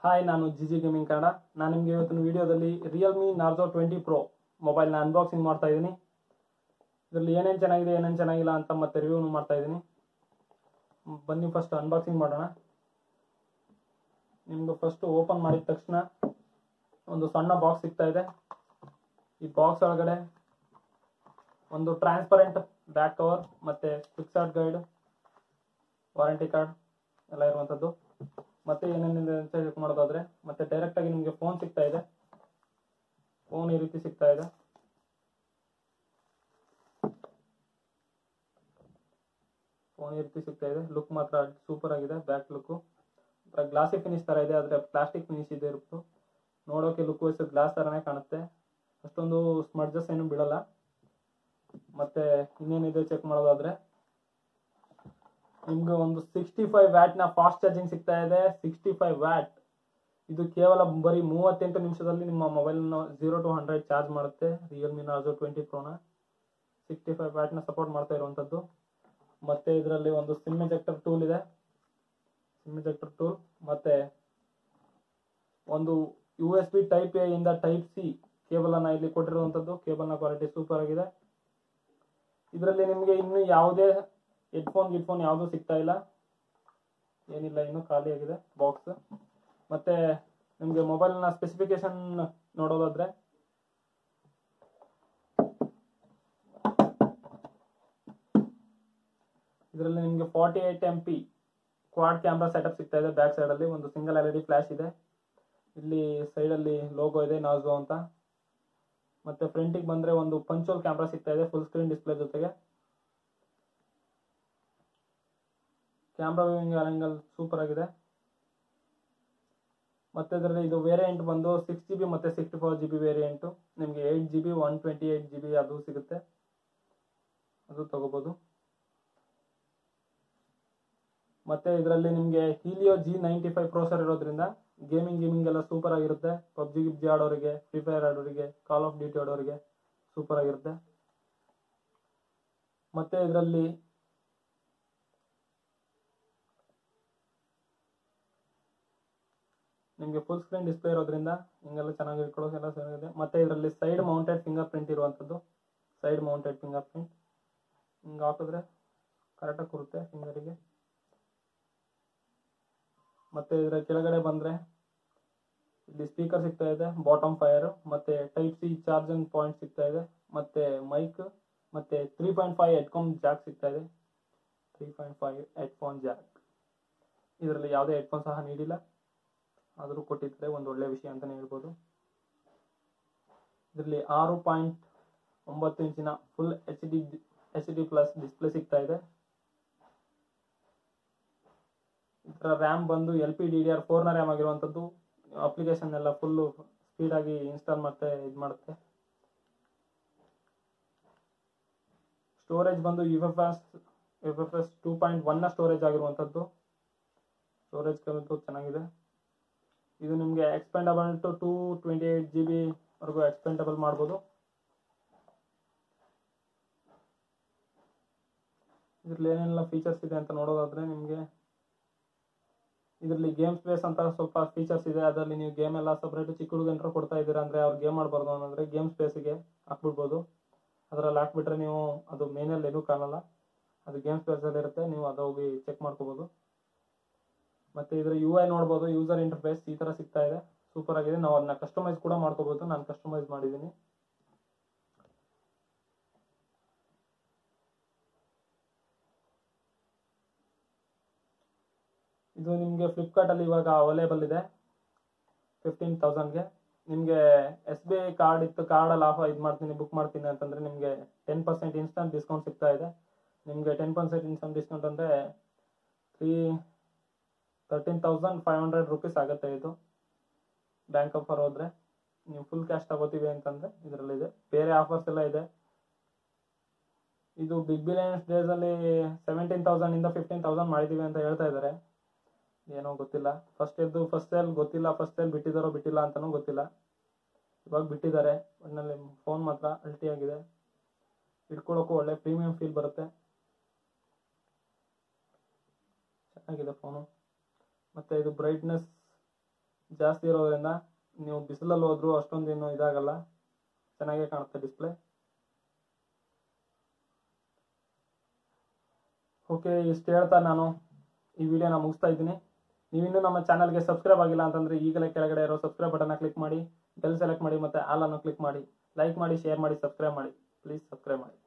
hi ನಾನು GG gaming Kannada ನಾನು ನಿಮಗೆ ಇವತ್ತಿನ ವಿಡಿಯೋದಲ್ಲಿ ರಿಯಲ್ಮಿ ನಾರ್ಜೋ ಟ್ವೆಂಟಿ ಪ್ರೋ ಮೊಬೈಲ್ನ ಅನ್ಬಾಕ್ಸಿಂಗ್ ಮಾಡ್ತಾ ಇದ್ದೀನಿ ಇದರಲ್ಲಿ ಏನೇನು ಚೆನ್ನಾಗಿದೆ ಏನೇನು ಚೆನ್ನಾಗಿಲ್ಲ ಅಂತ ಮತ್ತೆ ರಿವ್ಯೂನು ಮಾಡ್ತಾ ಇದ್ದೀನಿ ಬನ್ನಿ ಫಸ್ಟ್ ಅನ್ಬಾಕ್ಸಿಂಗ್ ಮಾಡೋಣ ನಿಮ್ದು ಫಸ್ಟ್ ಓಪನ್ ಮಾಡಿದ ತಕ್ಷಣ ಒಂದು ಸಣ್ಣ ಬಾಕ್ಸ್ ಸಿಗ್ತಾ ಇದೆ ಈ ಬಾಕ್ಸ್ ಒಳಗಡೆ ಒಂದು ಟ್ರಾನ್ಸ್ಪರೆಂಟ್ ಬ್ಯಾಕ್ ಕವರ್ ಮತ್ತೆ ಫಿಕ್ಸಡ್ ಗೈಡ್ ವಾರಂಟಿ ಕಾರ್ಡ್ ಎಲ್ಲ ಇರುವಂಥದ್ದು ಮತ್ತೆ ಏನೇನಿದೆ ಅಂತ ಚೆಕ್ ಮಾಡೋದಾದ್ರೆ ಮತ್ತೆ ಡೈರೆಕ್ಟ್ ಆಗಿ ನಿಮಗೆ ಫೋನ್ ಸಿಗ್ತಾ ಇದೆ ಫೋನ್ ಈ ರೀತಿ ಸಿಗ್ತಾ ಇದೆ ಫೋನ್ ಈ ರೀತಿ ಸಿಗ್ತಾ ಇದೆ ಲುಕ್ ಮಾತ್ರ ಸೂಪರ್ ಆಗಿದೆ ಬ್ಯಾಕ್ ಲುಕ್ ಗ್ಲಾಸಿ ಫಿನಿಶ್ ತರ ಇದೆ ಆದ್ರೆ ಪ್ಲಾಸ್ಟಿಕ್ ಫಿನಿಶ್ ಇದೆ ಇರುತ್ತೆ ನೋಡೋಕೆ ಲುಕ್ ವೈಸ್ ಗ್ಲಾಸ್ ತರನೇ ಕಾಣುತ್ತೆ ಅಷ್ಟೊಂದು ಸ್ಮಡ್ಜಸ್ ಏನು ಬಿಡಲ್ಲ ಮತ್ತೆ ಇನ್ನೇನಿದೆ ಚೆಕ್ ಮಾಡೋದಾದ್ರೆ ನಿಮ್ಗೆ ಒಂದು ಸಿಕ್ಸ್ಟಿ ಫೈವ್ ವ್ಯಾಟ್ ನ ಫಾಸ್ಟ್ ಚಾರ್ಜಿಂಗ್ ಸಿಗ್ತಾ ಇದೆ ಸಿಕ್ಸ್ಟಿ ಫೈವ್ ವ್ಯಾಟ್ ಇದು ಕೇವಲ ಬರೀ ಮೂವತ್ತೆಂಟು ನಿಮಿಷದಲ್ಲಿ ನಿಮ್ಮ mobile zero to hundred charge ಮಾಡುತ್ತೆ ರಿಯಲ್ಮಿ ನಾರ್ಜೋ ಟ್ವೆಂಟಿ ಪ್ರೋನ ಸಿಕ್ಸ್ಟಿ ಫೈವ್ ವ್ಯಾಟ್ ನ ಸಪೋರ್ಟ್ ಮಾಡ್ತಾ ಇರುವಂತದ್ದು ಮತ್ತೆ ಇದರಲ್ಲಿ ಒಂದು ಸಿಮ್ ಎಜೆಕ್ಟರ್ ಟೂಲ್ ಇದೆ ಸಿಮ್ ಎಜೆಕ್ಟರ್ ಟೂಲ್ ಮತ್ತೆ ಒಂದು U S B type A ಇಂದ ಟೈಪ್ ಸಿ ಕೇಬಲ್ ಅನ್ನ ಇಲ್ಲಿ ಕೊಟ್ಟಿರುವಂತದ್ದು ಕೇಬಲ್ ನ ಕ್ವಾಲಿಟಿ ಸೂಪರ್ ಆಗಿದೆ ಇದರಲ್ಲಿ ನಿಮಗೆ ಇನ್ನು ಯಾವುದೇ ಹೆಡ್ಫೋನ್ ಗಿಡ್ಫೋನ್ ಯಾವುದು ಸಿಗ್ತಾ ಇಲ್ಲ ಏನಿಲ್ಲ ಇನ್ನು ಖಾಲಿ ಆಗಿದೆ ಬಾಕ್ಸ್ ಮತ್ತೆ ನಿಮಗೆ ಮೊಬೈಲ್ನ ಸ್ಪೆಸಿಫಿಕೇಶನ್ ನೋಡೋದಾದ್ರೆ ಇದರಲ್ಲಿ ನಿಮಗೆ forty eight M P quad camera setup ಸಿಗ್ತಾ ಇದೆ ಬ್ಯಾಕ್ ಸೈಡ್ ಅಲ್ಲಿ ಒಂದು single L E D flash ಇದೆ ಇಲ್ಲಿ ಸೈಡ್ ಅಲ್ಲಿ ಲೋಗೋ ಇದೆ ನಾಜೋ ಅಂತ ಮತ್ತೆ ಫ್ರಂಟಿಗೆ ಬಂದ್ರೆ ಒಂದು ಪಂಚೋಲ್ ಕ್ಯಾಮ್ರಾ ಸಿಗ್ತಾ ಇದೆ ಫುಲ್ ಸ್ಕ್ರೀನ್ ಡಿಸ್ಪ್ಲೇ ಜೊತೆಗೆ ಕ್ಯಾಮ್ರಾ ವ್ಯೂವಿಂಗ್ ಆಂಗಲ್ ಸೂಪರ್ ಆಗಿದೆ ಮತ್ತೆ ಇದರಲ್ಲಿ ಇದು ವೇರಿಯಂಟ್ ಬಂದು ಸಿಕ್ಸ್ ಜಿ ಬಿ ಮತ್ತೆ sixty four G B variant ನಿಮಗೆ eight G B one twenty eight G B ಅದು ಸಿಗುತ್ತೆ ಅದು ತಗೋಬಹುದು ಮತ್ತೆ ಇದರಲ್ಲಿ ನಿಮಗೆ Helio G ninety five processor ಇರೋದ್ರಿಂದ ಗೇಮಿಂಗ್ ಗೇಮಿಂಗ್ ಎಲ್ಲ ಸೂಪರ್ ಆಗಿರುತ್ತೆ ಪಬ್ಜಿ ಗಿಬ್ಜಿ ಆಡೋರಿಗೆ ಫ್ರೀ ಫೈರ್ ಆಡೋರಿಗೆ ಕಾಲ್ ಆಫ್ ಡ್ಯೂಟಿ ಆಡೋರಿಗೆ ಸೂಪರ್ ಆಗಿರುತ್ತೆ ಮತ್ತೆ ಇದರಲ್ಲಿ ನಿಮಗೆ ಫುಲ್ ಸ್ಕ್ರೀನ್ ಡಿಸ್ಪ್ಲೇ ಇರೋದ್ರಿಂದ ಹಿಂಗೆಲ್ಲ ಚೆನ್ನಾಗಿ ಇಟ್ಕೊಳ್ಳೋಕೆಲ್ಲ ಚೆನ್ನಾಗಿದೆ ಮತ್ತೆ ಇದರಲ್ಲಿ ಸೈಡ್ ಮೌಂಟೆಡ್ ಫಿಂಗರ್ ಪ್ರಿಂಟ್ ಇರುವಂಥದ್ದು ಸೈಡ್ ಮೌಂಟೆಡ್ ಫಿಂಗರ್ ಪ್ರಿಂಟ್ ಹಿಂಗೆ ಹಾಕಿದ್ರೆ ಕರೆಕ್ಟಾಗಿ ಕೂರುತ್ತೆ ಫಿಂಗರಿಗೆ ಮತ್ತೆ ಇದರ ಕೆಳಗಡೆ ಬಂದ್ರೆ ಇಲ್ಲಿ ಸ್ಪೀಕರ್ ಸಿಗ್ತಾ ಇದೆ ಬಾಟಮ್ ಫೈರ್ ಮತ್ತೆ ಟೈಪ್ ಸಿ ಚಾರ್ಜಿಂಗ್ ಪಾಯಿಂಟ್ ಸಿಗ್ತಾ ಇದೆ ಮತ್ತೆ ಮೈಕ್ ಮತ್ತೆ three point five headphone jack ಸಿಗ್ತಾ ಇದೆ three point five headphone jack ಇದರಲ್ಲಿ ಯಾವುದೇ ಹೆಡ್ಫೋನ್ ಸಹ ನೀಡಿಲ್ಲ ಆದರೂ ಕೊಟ್ಟಿದ್ರೆ ಒಂದು ಒಳ್ಳೆ ವಿಷಯ ಅಂತಾನೆ ಹೇಳ್ಬೋದು ಇದರಲ್ಲಿ ಆರು ಪಾಯಿಂಟ್ ಒಂಬತ್ತು ಇಂಚಿನ full H D H D plus display ಸಿಗ್ತಾ ಇದೆ ಇದರ ರ್ಯಾಮ್ ಬಂದು L P D D R ಫೋರ್ನ ರ್ಯಾಮ್ ಆಗಿರುವಂಥದ್ದು ಅಪ್ಲಿಕೇಶನ್ ಎಲ್ಲ ಫುಲ್ಲು ಸ್ಪೀಡಾಗಿ ಇನ್ಸ್ಟಾಲ್ ಮತ್ತೆ ಇದು ಮಾಡುತ್ತೆ ಸ್ಟೋರೇಜ್ ಬಂದು U F S U F S two point ಒನ್ನ ಸ್ಟೋರೇಜ್ ಆಗಿರುವಂಥದ್ದು ಸ್ಟೋರೇಜ್ ಕಲಿತು ಚೆನ್ನಾಗಿದೆ ಇದು ನಿಮಗೆ expandable to two twenty eight G B ವರೆಗೂ ಎಕ್ಸ್ಪೆಂಡಬಲ್ ಮಾಡ್ಬೋದು ಇದ್ರಲ್ಲಿ ಏನೆಲ್ಲ ಫೀಚರ್ಸ್ ಇದೆ ಅಂತ ನೋಡೋದಾದ್ರೆ ನಿಮಗೆ ಇದರಲ್ಲಿ ಗೇಮ್ ಸ್ಪೇಸ್ ಅಂತ ಸ್ವಲ್ಪ ಫೀಚರ್ಸ್ ಇದೆ ಅದರಲ್ಲಿ ನೀವು ಗೇಮ್ ಎಲ್ಲ ಸಪ್ರೇಟ್ ಚಿಕ್ಕ ಹುಡುಗಂಟ್ರು ಕೊಡ್ತಾ ಇದ್ದೀರಾ ಅಂದ್ರೆ ಅವ್ರು ಗೇಮ್ ಆಡ್ಬಾರ್ದು ಅನ್ನೋದ್ರೆ ಗೇಮ್ ಸ್ಪೇಸ್ಗೆ ಹಾಕ್ಬಿಡ್ಬೋದು ಅದರಲ್ಲಿ ಹಾಕ್ಬಿಟ್ರೆ ನೀವು ಅದು ಮೇನಲ್ಲಿ ಏನೂ ಕಾಣಲ್ಲ ಅದು ಗೇಮ್ ಸ್ಪೇಸಲ್ಲಿ ಇರುತ್ತೆ ನೀವು ಅದು ಹೋಗಿ ಚೆಕ್ ಮಾಡ್ಕೋಬೋದು ಮತ್ತೆ ಇದರ ಯು ಐ ನೋಡ್ಬೋದು ಯೂಸರ್ ಇಂಟರ್ಫೇಸ್ ಈ ತರ ಸಿಗ್ತಾ ಇದೆ ಸೂಪರ್ ಆಗಿದೆ ನಾವು ಅದನ್ನ ಕಸ್ಟಮೈಸ್ ಕೂಡ ಮಾಡ್ಕೋಬಹುದು ನಾನು ಕಸ್ಟಮೈಸ್ ಮಾಡಿದ್ದೀನಿ ಇದು ನಿಮಗೆ ಫ್ಲಿಪ್ಕಾರ್ಟ್ ಅಲ್ಲಿ ಇವಾಗ ಅವೈಲೇಬಲ್ ಇದೆ ಫಿಫ್ಟೀನ್ ತೌಸಂಡ್ಗೆ ನಿಮಗೆ ಎಸ್ ಬಿ ಐ ಕಾರ್ಡ್ ಇತ್ತು ಕಾರ್ಡಲ್ಲಿ ಆಫ್ ಇದು ಮಾಡ್ತೀನಿ ಬುಕ್ ಮಾಡ್ತೀನಿ ಅಂತಂದ್ರೆ ನಿಮಗೆ ಟೆನ್ ಪರ್ಸೆಂಟ್ ಇನ್ಸ್ಟಂಟ್ ಡಿಸ್ಕೌಂಟ್ ಸಿಗ್ತಾ ಇದೆ ನಿಮಗೆ ಟೆನ್ ಪರ್ಸೆಂಟ್ ಇನ್ಸ್ಟಂಟ್ ಡಿಸ್ಕೌಂಟ್ ಅಂದರೆ three thirteen thousand five hundred rupees ಆಗುತ್ತೆ ಇದು ಬ್ಯಾಂಕ್ ಆಫರ್ ಹೋದ್ರೆ ನೀವು ಫುಲ್ ಕ್ಯಾಶ್ ತಗೋತೀವಿ ಅಂತಂದ್ರೆ ಇದರಲ್ಲಿದೆ ಬೇರೆ ಆಫರ್ಸ್ ಎಲ್ಲ ಇದೆ ಇದು ಬಿಗ್ ಬಿಲಿಯನ್ಸ್ ಡೇಸ್ ಅಲ್ಲಿ ಸೆವೆಂಟೀನ್ ತೌಸಂಡ್ ಇಂದ ಫಿಫ್ಟೀನ್ ತೌಸಂಡ್ ಮಾಡಿದೀವಿ ಅಂತ ಹೇಳ್ತಾ ಇದ್ದಾರೆ ಏನೋ ಗೊತ್ತಿಲ್ಲ ಫಸ್ಟ್ ಎದ್ದು ಫಸ್ಟ್ ಸೇಲ್ ಗೊತ್ತಿಲ್ಲ ಫಸ್ಟ್ ಸೇಲ್ ಬಿಟ್ಟಿದಾರೋ ಬಿಟ್ಟಿಲ್ಲ ಅಂತಾನೂ ಗೊತ್ತಿಲ್ಲ ಇವಾಗ ಬಿಟ್ಟಿದ್ದಾರೆ ಒಟ್ಟಿನಲ್ಲಿ ಫೋನ್ ಮಾತ್ರ ಅಲ್ಟಿ ಆಗಿದೆ ಇಟ್ಕೊಳ್ಳೋಕ್ಕೂ ಒಳ್ಳೆ ಪ್ರೀಮಿಯಂ ಫೀಲ್ ಬರುತ್ತೆ ಚೆನ್ನಾಗಿದೆ ಫೋನು ಮತ್ತೆ ಇದು ಬ್ರೈಟ್ನೆಸ್ ಜಾಸ್ತಿ ಇರೋದ್ರಿಂದ ನೀವು ಬಿಸಿಲಲ್ಲಿ ಹೋದ್ರೂ ಅಷ್ಟೊಂದೇನು ಇದಾಗಲ್ಲ ಚೆನ್ನಾಗೇ ಕಾಣುತ್ತೆ ಡಿಸ್ಪ್ಲೇ ಓಕೆ ಇಷ್ಟು ಹೇಳ್ತಾ ನಾನು ಈ ವಿಡಿಯೋನ ಮುಗಿಸ್ತಾ ಇದ್ದೀನಿ ನೀವಿನ್ನೂ ನಮ್ಮ ಚಾನಲ್ಗೆ ಸಬ್ಸ್ಕ್ರೈಬ್ ಆಗಿಲ್ಲ ಅಂತಂದ್ರೆ ಈಗಲೇ ಕೆಳಗಡೆ ಇರೋ ಸಬ್ಸ್ಕ್ರೈಬ್ ಬಟನ್ನ ಕ್ಲಿಕ್ ಮಾಡಿ ಬೆಲ್ ಸೆಲೆಕ್ಟ್ ಮಾಡಿ ಮತ್ತೆ ಆಲ್ ಅನ್ನು ಕ್ಲಿಕ್ ಮಾಡಿ ಲೈಕ್ ಮಾಡಿ ಶೇರ್ ಮಾಡಿ ಸಬ್ಸ್ಕ್ರೈಬ್ ಮಾಡಿ ಪ್ಲೀಸ್ ಸಬ್ಸ್ಕ್ರೈಬ್ ಮಾಡಿ